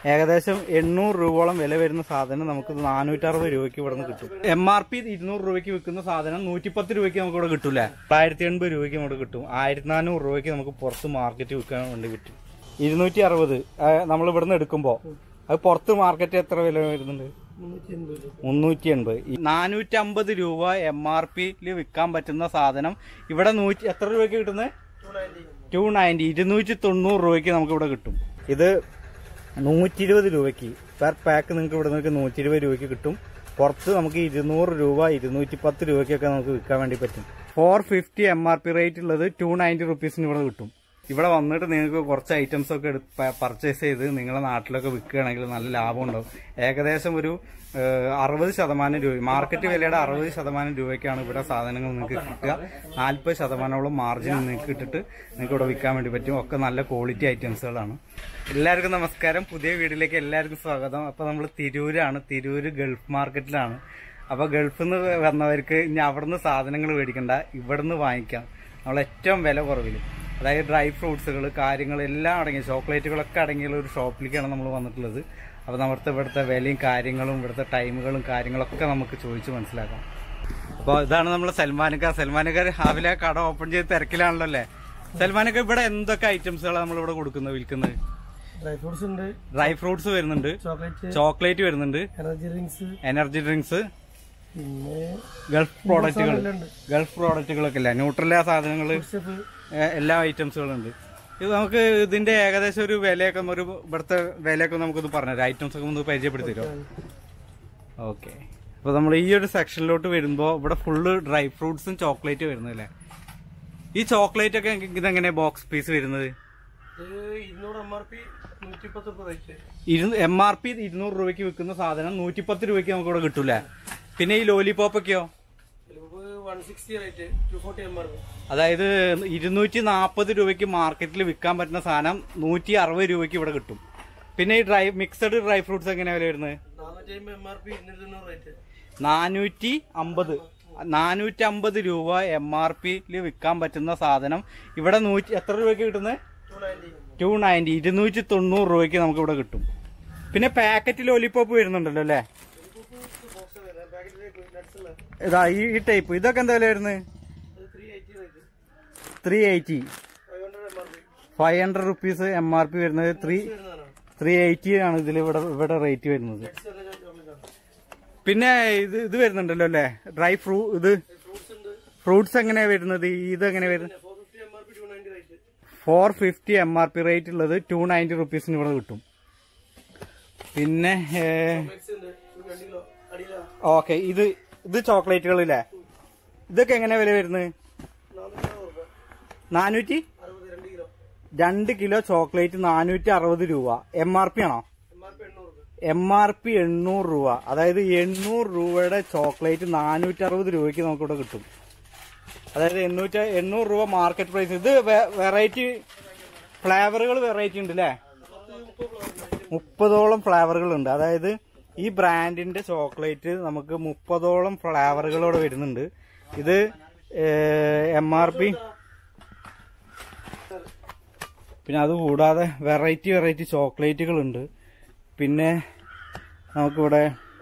ഏകദേശം എണ്ണൂറ് രൂപയോളം വില വരുന്ന സാധനം നമുക്ക് നാനൂറ്ററുപത് രൂപയ്ക്ക് ഇവിടെ നിന്ന് കിട്ടും എം ആർ പി ഇരുന്നൂറ് രൂപയ്ക്ക് വിൽക്കുന്ന സാധനം നൂറ്റിപ്പത്ത് രൂപയ്ക്ക് നമുക്ക് ഇവിടെ കിട്ടൂലേ തൊള്ളായിരത്തി എൺപത് രൂപയ്ക്ക് ഇവിടെ കിട്ടും ആയിരത്തി നാനൂറ് രൂപയ്ക്ക് നമുക്ക് പുറത്ത് മാർക്കറ്റ് വിൽക്കാൻ വേണ്ടി കിട്ടും ഇരുന്നൂറ്റി അറുപത് നമ്മൾ ഇവിടെ നിന്ന് എടുക്കുമ്പോൾ അത് പുറത്ത് മാർക്കറ്റ് എത്ര വില വരുന്നുണ്ട് മുന്നൂറ്റി എൺപത് നാനൂറ്റി അമ്പത് രൂപ എം ആർ പിയിൽ വിൽക്കാൻ പറ്റുന്ന സാധനം ഇവിടെ നൂറ്റി എത്ര രൂപയ്ക്ക് കിട്ടുന്നത് ടു നയൻറ്റി ഇരുന്നൂറ്റി തൊണ്ണൂറ് രൂപയ്ക്ക് നമുക്ക് ഇവിടെ കിട്ടും ഇത് നൂറ്റി ഇരുപത് രൂപയ്ക്ക് പെർ പാക്ക് നിങ്ങൾക്ക് ഇവിടെ നിങ്ങൾക്ക് നൂറ്റി ഇരുപത് രൂപയ്ക്ക് കിട്ടും പുറത്ത് നമുക്ക് ഇരുന്നൂറ് രൂപ ഇരുന്നൂറ്റി പത്ത് രൂപയ്ക്കൊക്കെ നമുക്ക് വിൽക്കാൻ വേണ്ടി പറ്റും four fifty M R P rate ഉള്ളത് ടു നയൻറ്റി റുപ്പീസിന് ഇവിടെ കിട്ടും ഇവിടെ വന്നിട്ട് നിങ്ങൾക്ക് കുറച്ച് ഐറ്റംസ് ഒക്കെ പർച്ചേസ് ചെയ്ത് നിങ്ങളെ നാട്ടിലൊക്കെ വിൽക്കുകയാണെങ്കിൽ നല്ല ലാഭം ഉണ്ടാവും ഏകദേശം ഒരു അറുപത് ശതമാനം രൂപ മാർക്കറ്റ് വിലയുടെ അറുപത് ശതമാനം രൂപയ്ക്കാണ് ഇവിടെ സാധനങ്ങൾ നിങ്ങൾക്ക് കിട്ടുക നാൽപ്പത് ശതമാനോളം മാർജിൻ നിങ്ങൾക്ക് ഇട്ടിട്ട് നിങ്ങൾക്ക് ഇവിടെ വിൽക്കാൻ വേണ്ടി പറ്റും ഒക്കെ നല്ല ക്വാളിറ്റി ഐറ്റംസുകളാണ് എല്ലാവർക്കും നമസ്കാരം പുതിയ വീഡിയോയിലേക്ക് എല്ലാവർക്കും സ്വാഗതം അപ്പൊ നമ്മൾ തിരൂരാണ് തിരൂര് ഗൾഫ് മാർക്കറ്റിലാണ് അപ്പൊ ഗൾഫിൽ നിന്ന് വന്നവർക്ക് ഇനി അവിടുന്ന് സാധനങ്ങൾ മേടിക്കണ്ട ഇവിടുന്ന് വാങ്ങിക്കാം നമ്മൾ ഏറ്റവും വില കുറവിൽ അതായത് ഡ്രൈ ഫ്രൂട്ട്സുകൾ കാര്യങ്ങൾ എല്ലാം അടങ്ങിയ ചോക്ലേറ്റുകളൊക്കെ അടങ്ങിയുള്ള ഒരു ഷോപ്പിലേക്കാണ് നമ്മൾ വന്നിട്ടുള്ളത് അപ്പോൾ നമ്മുടെ ഇവിടുത്തെ വിലയും കാര്യങ്ങളും ഇവിടുത്തെ ടൈമുകളും കാര്യങ്ങളൊക്കെ നമുക്ക് ചോദിച്ച് മനസ്സിലാക്കാം അപ്പോൾ ഇതാണ് നമ്മൾ സൽമാനക്ക സൽമാനക്ക രാവിലെ കട ഓപ്പൺ ചെയ്ത് തിരക്കിലാണല്ലോ അല്ലേ സൽമാനക്ക ഇവിടെ എന്തൊക്കെ ഐറ്റംസുകളാണ് നമ്മൾ ഇവിടെ കൊടുക്കുന്നത് വിൽക്കുന്നത് ഡ്രൈ ഫ്രൂട്ട്സ് ഉണ്ട് ഡ്രൈ ഫ്രൂട്ട്സ് വരുന്നുണ്ട് ചോക്ലേറ്റ് ചോക്ലേറ്റ് വരുന്നുണ്ട് എനർജി ഡ്രിങ്ക്സ് എനർജി ഡ്രിങ്ക്സ് പിന്നെ ഗൾഫ് പ്രോഡക്റ്റുകൾ എല്ലാം ഉണ്ട് ഗൾഫ് പ്രോഡക്റ്റുകളൊക്കെ ഇല്ല ന്യൂട്രല സാധനങ്ങൾ ഷെഫ് എല്ലാ ഐറ്റംസുകളും ഉണ്ട് ഇത് നമുക്ക് ഇതിന്റെ ഏകദേശം ഒരു വിലയൊക്കെ ഒരു ഇവിടുത്തെ വിലയൊക്കെ നമുക്കൊന്ന് പറഞ്ഞുതരാം ഐറ്റംസ് ഒക്കെ ഒന്ന് പരിചയപ്പെടുത്തി തരുമോ ഓക്കെ അപ്പൊ നമ്മൾ ഈ ഒരു സെക്ഷനിലോട്ട് വരുമ്പോൾ ഇവിടെ ഫുള്ള് ഡ്രൈ ഫ്രൂട്ട്സും ചോക്ലേറ്റ് വരുന്നല്ലേ ഈ ചോക്ലേറ്റ് ഒക്കെ ഇതെങ്ങനെ ബോക്സ് പീസ് വരുന്നത് ഇത് ഇരുന്നൂറ് എം ആർ പി നൂറ്റി പത്ത് രൂപ റേറ്റ് എം ആർ പി ഇരുന്നൂറ് രൂപയ്ക്ക് വിൽക്കുന്ന സാധനം നൂറ്റിപ്പത്ത് രൂപയ്ക്ക് നമുക്ക് ഇവിടെ കിട്ടൂലേ പിന്നെ ഈ ലോലിപോപ്പ് ഒക്കെയോ one sixty rate two forty M R P അതായത് ഇരുന്നൂറ്റി നാൽപ്പത് രൂപയ്ക്ക് മാർക്കറ്റിൽ വിൽക്കാൻ പറ്റുന്ന സാധനം നൂറ്റി അറുപത് രൂപയ്ക്ക് ഇവിടെ കിട്ടും പിന്നെ ഈ ഡ്രൈ മിക്സഡ് ഡ്രൈ ഫ്രൂട്ട്സ് എങ്ങനെയാ വില വരുന്നത് നാനൂറ്റി അമ്പത് എം ആർ പി ഇരുന്നൂറ്റി തൊണ്ണൂറ് റേറ്റ് നാനൂറ്റി അമ്പത് നാനൂറ്റി അമ്പത് രൂപ എം ആർ പിയിൽ വിൽക്കാൻ പറ്റുന്ന സാധനം ഇവിടെ നൂറ്റി എത്ര രൂപയ്ക്ക് കിട്ടുന്നത് ടു നയൻറ്റി ടു നയൻറ്റി ഇരുന്നൂറ്റി തൊണ്ണൂറ് രൂപയ്ക്ക് നമുക്ക് ഇവിടെ കിട്ടും പിന്നെ പാക്കറ്റ് ലോലിപോപ്പ് വരുന്നുണ്ടല്ലോ അല്ലേ ബോക്സ് പാക്കറ്റിലേക്ക് നട്ട്സ് ഉള്ള ഇതാ ഈ ഈ ടൈപ്പ് ഇതൊക്കെ എന്താ വില വരുന്നത് ഇത് three eighty rate three eighty five hundred M R P five hundred rupees M R P വരുന്നത് ത്രീ വരുന്നതാണ് ത്രീ എയ്റ്റി ആണ് ഇതിൽ ഇവിടെ ഇവിടെ റേറ്റ് വരുന്നത് നട്ട്സ് വരുന്ന ചോക്ലേറ്റ് ആണ് പിന്നെ ഇത് ഇത് വരുന്നുണ്ടല്ലോ അല്ലേ ഡ്രൈ ഫ്രൂ ഇത് ഫ്രൂട്ട്സ് ഉണ്ട് ഫ്രൂട്ട്സ് എങ്ങനെയാ വരുന്നത് ഇത് എങ്ങനെ വരുന്നത് four fifty M R P two ninety rate four fifty M R P rate ഉള്ളത് ടു നയൻറ്റി റുപ്പീസിന് ഇവിടെ കിട്ടും പിന്നെ മിക്സ് ഉണ്ട് രണ്ട് കിലോ അടിയില ഓക്കെ ഇത് ഇത് ചോക്ലേറ്റുകളില്ലേ ഇതൊക്കെ എങ്ങനെ വില വരുന്നത് നാനൂറ്റി നാനൂറ്റി അറുപത് അറുപത് രണ്ട് കിലോ രണ്ട് കിലോ ചോക്ലേറ്റ് നാനൂറ്റി അറുപത് രൂപ എം ആർ പി ആണോ എം ആർ പി എണ്ണൂറ് രൂപ എം ആർ പി എണ്ണൂറ് രൂപ അതായത് എണ്ണൂറ് രൂപയുടെ ചോക്ലേറ്റ് നാനൂറ്റി അറുപത് രൂപയ്ക്ക് നമുക്കിവിടെ കിട്ടും അതായത് എണ്ണൂറ്റി എണ്ണൂറ് രൂപ മാർക്കറ്റ് പ്രൈസ് ഇത് വെറൈറ്റി ഫ്ലേവറുകൾ വെറൈറ്റി ഉണ്ട് അല്ലേ മുപ്പതോളം ഫ്ലേവറുകൾ ഉണ്ട് അതായത് ഈ ബ്രാൻഡിന്റെ ചോക്ലേറ്റ് നമുക്ക് മുപ്പതോളം ഫ്ലേവറുകളോടെ വരുന്നുണ്ട് ഇത് എം ആർ പി പിന്നെ അത് കൂടാതെ വെറൈറ്റി വെറൈറ്റി ചോക്ലേറ്റുകൾ ഉണ്ട് പിന്നെ നമുക്കിവിടെ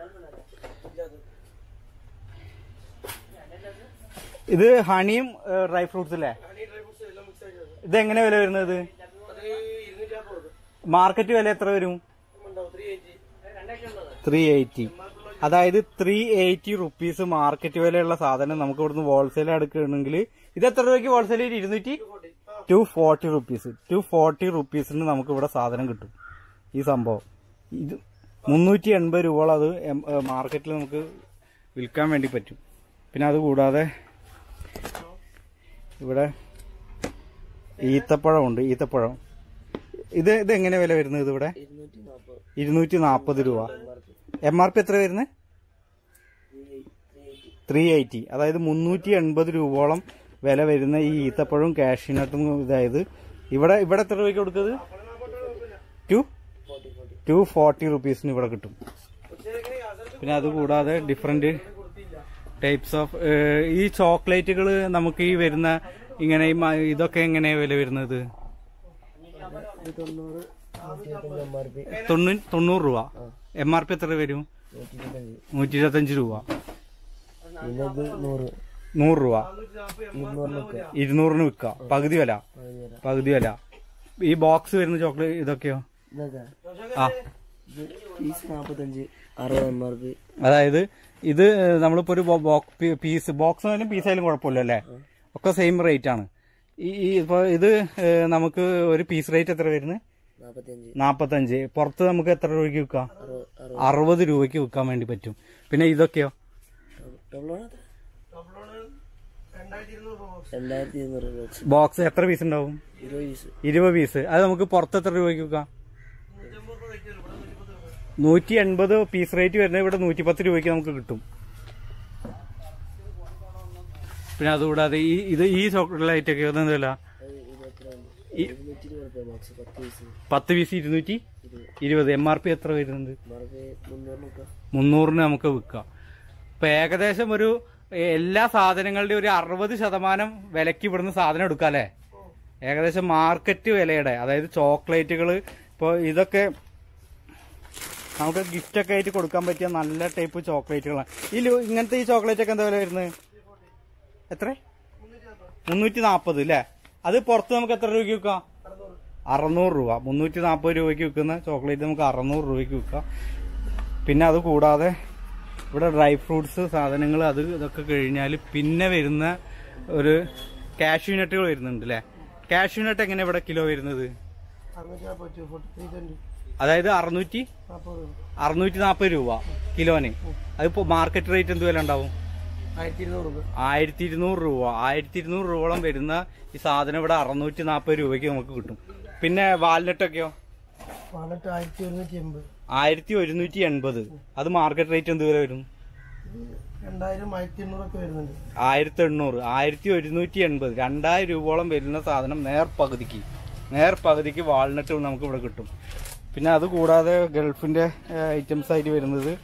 ഇത് ഹണിയും ഡ്രൈ ഫ്രൂട്ട്സ് അല്ലേ ഹണി ഡ്രൈ ഫ്രൂട്ട്സ് എല്ലാം മിക്സ് ആയിട്ട് ഇത് എങ്ങനെ വില വരുന്നത് അത് ഇരുന്നൂറ്റി അമ്പത് രൂപ മാർക്കറ്റ് വില എത്ര വരും ഉണ്ടാവും ത്രീ എയ്റ്റി രണ്ടൊക്കെ ഉള്ളത് ത്രീ എയ്റ്റി അതായത് ത്രീ എയ്റ്റി റുപ്പീസ് മാർക്കറ്റ് വിലയുള്ള സാധനം നമുക്ക് ഇവിടുന്ന് ഹോൾസെയിൽ എടുക്കുകയാണെങ്കിൽ ഇത് എത്ര രൂപയ്ക്ക് ഹോൾസെയിൽ ഇരുന്നൂറ്റി two forty rupees two forty റുപ്പീസിന് നമുക്ക് ഇവിടെ സാധനം കിട്ടും ഈ സംഭവം ഇത് മുന്നൂറ്റി എൺപത് രൂപയോളം അത് മാർക്കറ്റിൽ നമുക്ക് വിൽക്കാൻ വേണ്ടി പറ്റും പിന്നെ അത് കൂടാതെ ഇവിടെ ഈത്തപ്പഴമുണ്ട് ഈത്തപ്പഴം ഇത് ഇത് എങ്ങനെ വില വരുന്നത് ഇവിടെ ഇരുന്നൂറ്റി നാൽപ്പത് ഇരുന്നൂറ്റി നാൽപ്പത് രൂപ എം ആർ പി എത്ര വരുന്നത് ത്രീ എയ്റ്റി അതായത് മുന്നൂറ്റി എൺപത് രൂപയോളം വില വരുന്ന ഈ ഈത്തപ്പഴവും കാഷ്യൂനട്ടും ഇതായത് ഇവിടെ ഇവിടെ എത്ര രൂപയ്ക്ക് കൊടുക്കുന്നത് ടു ടു ഫോർട്ടി റുപ്പീസിന് ഇവിടെ കിട്ടും പിന്നെ അത് കൂടാതെ ഡിഫറെന്റ് ടൈപ്സ് ഓഫ് ഈ ചോക്ലേറ്റുകൾ നമുക്ക് ഈ വരുന്ന ഇങ്ങനെ ഈ മ- ഇതൊക്കെ എങ്ങനെ വില വരുന്നത് തൊണ്ണൂറ് എം ആർ പി തൊണ്ണൂ തൊണ്ണൂറ് രൂപ എം ആർ പി എത്ര വരും നൂറ്റി ഇരുപത്തഞ്ച് നൂറ്റി ഇരുപത്തഞ്ച് രൂപ പിന്നെ ഇത് നൂറ് നൂറ് രൂപ ഇരുന്നൂറിന് വെക്കുക ഇരുന്നൂറിന് വിൽക്കാം പകുതി വില പകുതി തരാം പകുതി വില ഈ ബോക്സ് വരുന്ന ചോക്ലേറ്റ് ഇതൊക്കെയോ ഇതൊക്കെ ആ ഇത് പീസ് നാൽപ്പത്തഞ്ച് അറുപത് എം ആർ പി അതായത് ഇത് നമ്മളിപ്പോ ഒരു പീസ് ബോക്സ് ആയാലും പീസ് ആയാലും കുഴപ്പമില്ല അല്ലേ ഒക്കെ സെയിം റേറ്റ് ആണ് ഈ ഈ ഇപ്പൊ ഇത് ഏഹ്, നമുക്ക് ഒരു പീസ് റേറ്റ് എത്ര വരുന്നത് നാൽപ്പത്തഞ്ച് നാപ്പത്തഞ്ച് പുറത്ത് നമുക്ക് എത്ര രൂപയ്ക്ക് വിൽക്കാം അറുപത് അറുപത് അറുപത് രൂപയ്ക്ക് വിൽക്കാൻ വേണ്ടി പറ്റും പിന്നെ ഇതൊക്കെയോ ഡബിളാണ് രണ്ടായിരത്തി ഇരുന്നൂറ് ബോക്സ് ബോക്സ് എത്ര പീസ് ഉണ്ടാവും ഇരുപത് പീസ് ഇരുപത് പീസ് അത് നമുക്ക് പുറത്ത് എത്ര രൂപയ്ക്ക് വിൽക്കാം നൂറ്റി എൺപത് പീസ് റേറ്റ് വരുന്നത് ഇവിടെ നൂറ്റി പത്ത് രൂപയ്ക്ക് നമുക്ക് കിട്ടും പിന്നെ അതുകൂടാതെ ഈ ഇത് ഈ ചോക്ലേറ്റ് ഒക്കെ ഒന്നുമില്ല അത് ഇരുപത്തിരണ്ട് ഈ- ഇരുന്നൂറ്റി ഇരുപത് റുപ്യ ബോക്സ് പത്ത് പീസ് പത്ത് പീസ് ഇരുന്നൂറ്റി ഇരുപത് എം ആർ പി എത്ര വരുന്നുണ്ട് എം ആർ പി മുന്നൂറിന് വെക്കുക മുന്നൂറിന് നമുക്ക് വിൽക്കാം ഇപ്പൊ ഏകദേശം ഒരു എല്ലാ സാധനങ്ങളുടെയും ഒരു അറുപത് ശതമാനം വിലക്ക് ഇവിടുന്ന് സാധനം എടുക്കാം അല്ലേ ഏകദേശം മാർക്കറ്റ് വിലയുടെ അതായത് ചോക്ലേറ്റുകൾ ഇപ്പോൾ ഇതൊക്കെ നമുക്ക് ഗിഫ്റ്റ് ഒക്കെ ആയിട്ട് കൊടുക്കാൻ പറ്റിയ നല്ല ടൈപ്പ് ചോക്ലേറ്റുകളാണ് ഈ ലു- ഇങ്ങനത്തെ ഈ ചോക്ലേറ്റ് ഒക്കെ എന്താ വില വരുന്നത് എത്ര മുന്നൂറ്റി നാൽപ്പത് അല്ലേ അത് പുറത്ത് നമുക്ക് എത്ര രൂപയ്ക്ക് വിൽക്കാം അറുന്നൂറ് രൂപ മുന്നൂറ്റി നാൽപ്പത് രൂപയ്ക്ക് വിൽക്കുന്ന ചോക്ലേറ്റ് നമുക്ക് അറുന്നൂറ് രൂപയ്ക്ക് വിൽക്കാം പിന്നെ അത് കൂടാതെ ഇവിടെ ഡ്രൈ ഫ്രൂട്ട്സ് സാധനങ്ങൾ അത് ഇതൊക്കെ കഴിഞ്ഞാൽ പിന്നെ വരുന്ന ഒരു കാഷ്യൂ നട്ടുകൾ വരുന്നുണ്ട് അല്ലേ കാഷ്യൂ നട്ട് എങ്ങനെ ഇവിടെ കിലോ വരുന്നത് അറുന്നൂറ്റി നാൽപ്പത് ഫോർട്ടി ത്രീ ട്വന്റി അതായത് അറുന്നൂറ്റി നാൽപ്പത് രൂപ അറുന്നൂറ്റി നാൽപ്പത് രൂപ കിലോന് അതിപ്പോ മാർക്കറ്റ് റേറ്റ് എന്ത് വില ഉണ്ടാവും ആയിരത്തി ഇരുന്നൂറ് രൂപ ആയിരത്തി ഇരുന്നൂറ് രൂപ ആയിരത്തി ഇരുന്നൂറ് രൂപയോളം വരുന്ന ഈ സാധനം ഇവിടെ അറുന്നൂറ്റി നാൽപ്പത് രൂപയ്ക്ക് നമുക്ക് കിട്ടും പിന്നെ വാൽനട്ടൊക്കെയോ വന്നിട്ട് ആയിരത്തി ഒരുന്നൂറ്റി എൺപത് ആയിരത്തി ഒരുന്നൂറ്റി എൺപത് അത് മാർക്കറ്റ് റേറ്റ് എന്ത് വില വരും രണ്ടായിരം ആയിരത്തി എണ്ണൂറൊക്കെ വരുന്നുണ്ട് ആയിരത്തി എണ്ണൂറ് ആയിരത്തി ഒരുന്നൂറ്റി എൺപത് രണ്ടായിരം രൂപയോളം വരുന്ന സാധനം നേർ പകുതിക്ക് നേർ പകുതിക്ക് വാൾനട്ട് നമുക്ക് ഇവിടെ കിട്ടും പിന്നെ അത് കൂടാതെ ഗൾഫിന്റെ ഐറ്റംസ് ആയിട്ട് വരുന്നത്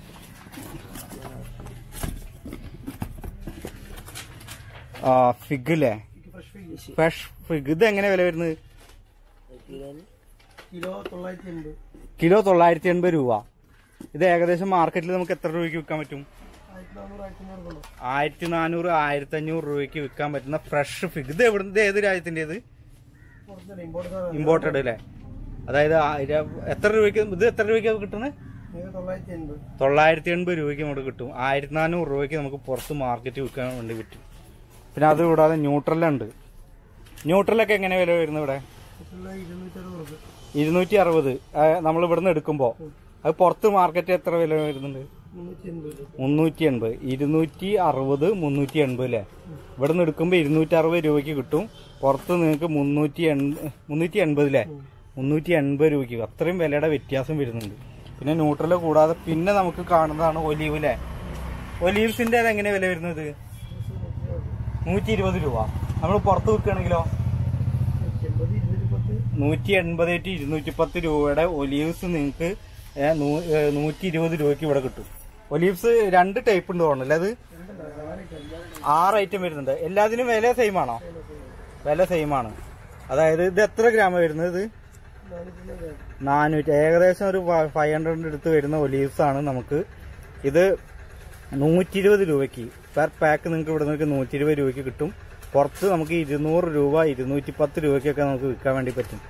ഫിഗ് അല്ലേ ഫ്രഷ് ഫിഷ് ഫ്രഷ് ഫിഗ് ഇത് എങ്ങനെ വില വരുന്നത് കിലോന് കിലോ തൊള്ളായിരത്തി എൺപത് കിലോ തൊള്ളായിരത്തി എൺപത് രൂപ ഇത് ഏകദേശം മാർക്കറ്റിൽ നമുക്ക് എത്ര രൂപയ്ക്ക് വിൽക്കാൻ പറ്റും ആയിരത്തി നാനൂറ് ആയിരത്തി അഞ്ഞൂറ് കൊണ്ടോ ആയിരത്തി നാനൂറ് ആയിരത്തി അഞ്ഞൂറ് രൂപയ്ക്ക് വിൽക്കാൻ പറ്റുന്ന ഫ്രഷ് ഫിഗ് ഇത് എവിടെ ഇത് ഏത് രാജ്യത്തിൻ്റെത് പുറത്തുനിന്ന് ഇമ്പോർട്ട് സാധനം ഇമ്പോർട്ടഡ് അല്ലേ അതായത് ആയിരം- എത്ര രൂപയ്ക്ക് ഇത് എത്ര രൂപയ്ക്ക് കിട്ടുന്നത് ഇത് തൊള്ളായിരത്തി എൺപത് തൊള്ളായിരത്തി എൺപത് രൂപയ്ക്ക് നമുക്ക് കിട്ടും ആയിരത്തി നാനൂറ് രൂപയ്ക്ക് നമുക്ക് പുറത്ത് മാർക്കറ്റ് വിൽക്കാൻ വേണ്ടി പറ്റും പിന്നെ അത് കൂടാതെ ന്യൂട്രലുണ്ട് ന്യൂട്രലൊക്കെ എങ്ങനെ വില വരുന്നത് ഇവിടെ മറ്റുള്ള ഇരുന്നൂറ്റി അറുപത് രൂപ ഇരുന്നൂറ്റി അറുപത് നമ്മൾ ഇവിടുന്ന് എടുക്കുമ്പോൾ അത് പുറത്ത് മാർക്കറ്റ് എത്ര വില വരുന്നുണ്ട് മുന്നൂറ്റി എൺപത് മുന്നൂറ്റി എൺപത് ഇരുന്നൂറ്റി അറുപത് മുന്നൂറ്റി എൺപത് അല്ലേ ഇവിടെ നിന്ന് എടുക്കുമ്പോൾ ഇരുന്നൂറ്റി അറുപത് രൂപയ്ക്ക് കിട്ടും പുറത്ത് നിങ്ങൾക്ക് മുന്നൂറ്റി എൺപത് മുന്നൂറ്റി എൺപത് അല്ലേ മുന്നൂറ്റി എൺപത് രൂപയ്ക്ക് അത്രയും വിലയുടെ വ്യത്യാസം വരുന്നുണ്ട് പിന്നെ ന്യൂട്രല് കൂടാതെ പിന്നെ നമുക്ക് കാണുന്നതാണ് ഒലീവ് അല്ലേ ഒലീവ്സിന്റെ അത് എങ്ങനെ വില വരുന്നത് നൂറ്റി ഇരുപത് രൂപ നമ്മൾ പുറത്ത് വിൽക്കുകയാണെങ്കിലോ നൂറ്റി എൺപത് ഇരുന്നൂറ്റി പത്ത് നൂറ്റി എൺപത് ടു ഇരുന്നൂറ്റി പത്ത് രൂപയുടെ ഒലീവ്സ് നിങ്ങൾക്ക് നൂറ്റി ഇരുപത് രൂപയ്ക്ക് ഇവിടെ കിട്ടും ഒലീവ്സ് രണ്ട് ടൈപ്പ് ഉണ്ട് തോന്നുന്നു അല്ലേ അത് ആറ് ഐറ്റം വരുന്നുണ്ട് എല്ലാത്തിനും വില സെയിം ആണോ വില സെയിം ആണ് അതായത് ഇത് എത്ര ഗ്രാം വരുന്നത് ഇത് നാനൂറ്റി നാനൂറ്റി ഏകദേശം ഒരു ഫൈവ് ഹൺഡ്രഡിന്റെ അടുത്ത് വരുന്ന ഒലീവ്സ് ആണ് നമുക്ക് ഇത് നൂറ്റി ഇരുപത് രൂപയ്ക്ക് പെർ പാക്ക് നിങ്ങൾക്ക് ഇവിടെ നിങ്ങൾക്ക് നൂറ്റി ഇരുപത് രൂപയ്ക്ക് കിട്ടും പുറത്ത് നമുക്ക് ഇരുന്നൂറ് രൂപ ഇരുന്നൂറ്റി പത്ത് രൂപയ്ക്കൊക്കെ നമുക്ക് വിൽക്കാൻ വേണ്ടി പറ്റും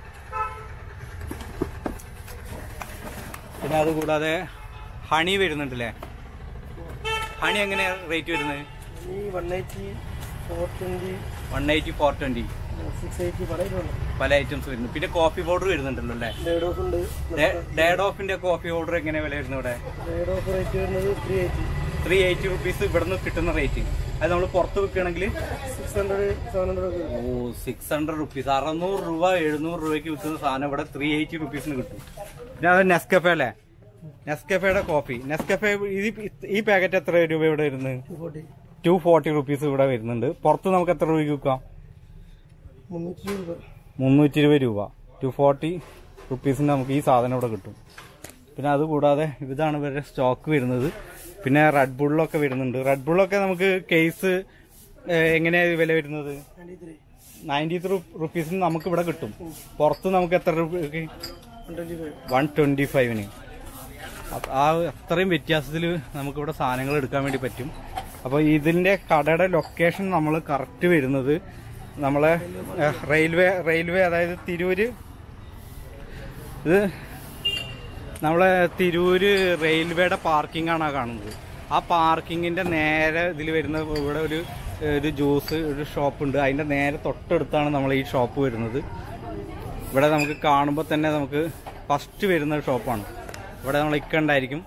പിന്നെ അതുകൂടാതെ ഹണി വരുന്നുണ്ടല്ലേ ഹണി എങ്ങനെ റേറ്റ് വരുന്നത് ഈ one eighty four twenty one eighty four twenty six eighty പടയിലുണ്ട് പല ഐറ്റംസ് വരുന്നു പിന്നെ കോഫി പൗഡർ വരുന്നുണ്ടല്ലോ അല്ലേ റേഡ് ഓഫ് ഉണ്ട് ഡേഡ് ഓഫിന്റെ കോഫി പൗഡർ എങ്ങനെ വില വരുന്നു ഇവിടെ റേഡ് ഓഫ് റേറ്റ് വരുന്നത് three eighty three eighty rupees ഇവിടുന്ന് കിട്ടുന്ന റേറ്റ് അത് നമ്മൾ പുറത്ത് വിൽക്കുകയാണെങ്കിൽ സിക്സ് ഹൺഡ്രഡ് സെവൻ ഹൺഡ്രഡ് ഒക്കെ വരും. ഓ സിക്സ് ഹൺഡ്രഡ് റുപ്പീസ് അറുന്നൂറ് രൂപ എഴുന്നൂറ് രൂപയ്ക്ക് വിൽക്കുന്ന സാധനം ഇവിടെ ത്രീ എയ്റ്റി റുപ്പീസിന് കിട്ടും പിന്നെ അത് നെസ്കഫെ അല്ലേ നെസ്കഫയുടെ കോഫി നെസ്കഫെ ഈ പാക്കറ്റ് എത്ര രൂപ ഇവിടെ വരുന്നത് two forty two forty rupees ഇവിടെ വരുന്നുണ്ട് പുറത്ത് നമുക്ക് എത്ര രൂപയ്ക്ക് വിൽക്കാം മുന്നൂറ്റി രൂപ മുന്നൂറ്റി ഇരുപത് രൂപ ടു ഫോർട്ടി റുപ്പീസിന് നമുക്ക് ഈ സാധനം ഇവിടെ കിട്ടും പിന്നെ അത് കൂടാതെ ഇതാണ് ഇവരുടെ സ്റ്റോക്ക് വരുന്നത് പിന്നെ റെഡ് ബുള്ളൊക്കെ വരുന്നുണ്ട് റെഡ് ബുള്ളൊക്കെ നമുക്ക് കേസ് എങ്ങനെയാ വില വരുന്നത് നയൻറ്റി ത്രീ നയൻറ്റി ത്രീ റുപ്പീസിന് നമുക്ക് ഇവിടെ കിട്ടും പുറത്ത് നമുക്ക് എത്ര രൂപയ്ക്ക് ട്വന്റി ഫൈവ് വൺ ട്വന്റി ഫൈവിന് ആ അത്രയും വ്യത്യാസത്തിൽ നമുക്കിവിടെ സാധനങ്ങൾ എടുക്കാൻ വേണ്ടി പറ്റും അപ്പോൾ ഇതിന്റെ കടയുടെ ലൊക്കേഷൻ നമ്മൾ കറക്റ്റ് വരുന്നത് നമ്മളെ ഏഹ്, റെയിൽവേ റെയിൽവേ അതായത് തിരൂര് ഇത് നമ്മളെ തിരൂര് റെയിൽവേയുടെ പാർക്കിംഗ് ആണ് ആ കാണുന്നത് ആ പാർക്കിങ്ങിന്റെ നേരെ ഇതിൽ വരുന്ന ഇവിടെ ഒരു ഒരു ജ്യൂസ് ഒരു ഷോപ്പ് ഉണ്ട് അതിന്റെ നേരെ തൊട്ടടുത്താണ് നമ്മൾ ഈ ഷോപ്പ് വരുന്നത് ഇവിടെ നമുക്ക് കാണുമ്പോൾ തന്നെ നമുക്ക് ഫസ്റ്റ് വരുന്ന ഒരു ഷോപ്പാണ് ഇവിടെ നമ്മൾ ഇക്കണ്ടായിരിക്കും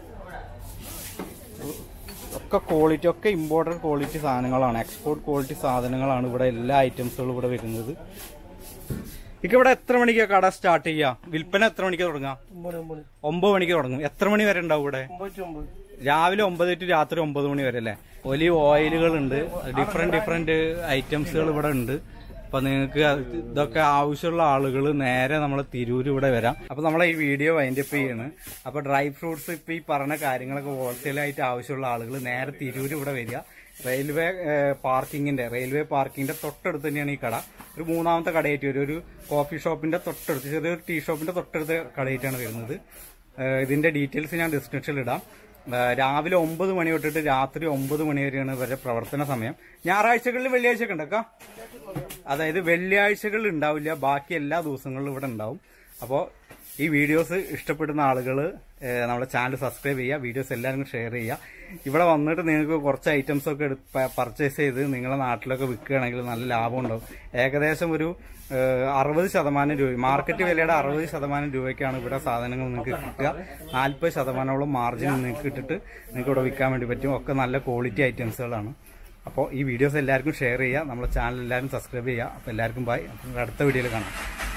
ഒക്കെ ക്വാളിറ്റി ഒക്കെ ഇമ്പോർട്ടൻറ്റ് ക്വാളിറ്റി സാധനങ്ങളാണ് എക്സ്പോർട്ട് ക്വാളിറ്റി സാധനങ്ങളാണ് ഇവിടെ എല്ലാ ഐറ്റംസുകളും ഇവിടെ വരുന്നത് ഇക്ക ഇവിടെ എത്ര മണിക്കാ കട സ്റ്റാർട്ട് ചെയ്യാ വിൽപ്പന എത്ര മണിക്ക് തുടങ്ങാം ഒമ്പത് ഒമ്പത് ഒമ്പത് മണിക്ക് തുടങ്ങും എത്ര മണി വരെ ഉണ്ടാവും ഇവിടെ ഒമ്പത് ടു ഒമ്പത് രാവിലെ ഒമ്പത് ടു രാത്രി ഒമ്പത് മണി വരെ അല്ലേ ഒലിവ് ഓയിലുകൾ ഉണ്ട് ഡിഫറെന്റ് ഡിഫറെന്റ് ഐറ്റംസുകൾ ഇവിടെ ഉണ്ട് അപ്പൊ നിങ്ങൾക്ക് ഇതൊക്കെ ആവശ്യമുള്ള ആളുകൾ നേരെ നമ്മൾ തിരൂര് ഇവിടെ വരാം അപ്പൊ നമ്മളെ ഈ വീഡിയോ വൈൻഡപ്പ് ചെയ്യാണ് അപ്പൊ ഡ്രൈ ഫ്രൂട്ട്സ് ഇപ്പൊ ഈ പറഞ്ഞ കാര്യങ്ങളൊക്കെ ഹോൾസെയിലായിട്ട് ആവശ്യമുള്ള ആളുകൾ നേരെ തിരൂര് ഇവിടെ വരിക റെയിൽവേ പാർക്കിങ്ങിന്റെ റെയിൽവേ പാർക്കിങ്ങിന്റെ തൊട്ടടുത്ത് തന്നെയാണ് ഈ കട ഒരു മൂന്നാമത്തെ കടയായിട്ട് വരും ഒരു കോഫി ഷോപ്പിന്റെ തൊട്ടടുത്ത് ചെറിയൊരു ടീ ഷോപ്പിന്റെ തൊട്ടടുത്ത കടയായിട്ടാണ് വരുന്നത് ഏഹ് ഇതിന്റെ ഡീറ്റെയിൽസ് ഞാൻ ഡിസ്ക്രിപ്ഷനിൽ ഇടാം ഏഹ് രാവിലെ ഒമ്പത് മണി തൊട്ടിട്ട് രാത്രി ഒമ്പത് മണി വരെയാണ് ഇവരുടെ പ്രവർത്തന സമയം ഞായറാഴ്ചകളിൽ വെള്ളിയാഴ്ച ഒക്കെ ഉണ്ടക്ക അതായത് വെള്ളിയാഴ്ചകളിൽ ഉണ്ടാവില്ല ബാക്കി എല്ലാ ദിവസങ്ങളിലും ഇവിടെ ഉണ്ടാവും അപ്പോൾ ഈ വീഡിയോസ് ഇഷ്ടപ്പെടുന്ന ആളുകൾ നമ്മുടെ ചാനൽ സബ്സ്ക്രൈബ് ചെയ്യുക വീഡിയോസ് എല്ലാവരും ഷെയർ ചെയ്യുക ഇവിടെ വന്നിട്ട് നിങ്ങൾക്ക് കുറച്ച് ഐറ്റംസ് ഒക്കെ പർച്ചേസ് ചെയ്ത് നിങ്ങളുടെ നാട്ടിലൊക്കെ വിൽക്കുകയാണെങ്കിൽ നല്ല ലാഭം ഉണ്ടാവും ഏകദേശം ഒരു അറുപത് ശതമാനം രൂപ മാർക്കറ്റ് വിലയുടെ അറുപത് ശതമാനം രൂപയ്ക്കാണ് ഇവിടെ സാധനങ്ങൾ നിങ്ങൾക്ക് കിട്ടുക നാൽപ്പത് ശതമാനോളം മാർജിൻ നിങ്ങൾക്ക് ഇട്ടിട്ട് നിങ്ങൾക്ക് ഇവിടെ വിൽക്കാൻ വേണ്ടി പറ്റും ഒക്കെ നല്ല ക്വാളിറ്റി ഐറ്റംസുകളാണ് അപ്പോൾ ഈ വീഡിയോസ് എല്ലാവർക്കും ഷെയർ ചെയ്യുക നമ്മുടെ ചാനൽ എല്ലാവരും സബ്സ്ക്രൈബ് ചെയ്യുക അപ്പോൾ എല്ലാവർക്കും ബൈ അപ്പോൾ അടുത്ത വീഡിയോയിൽ കാണാം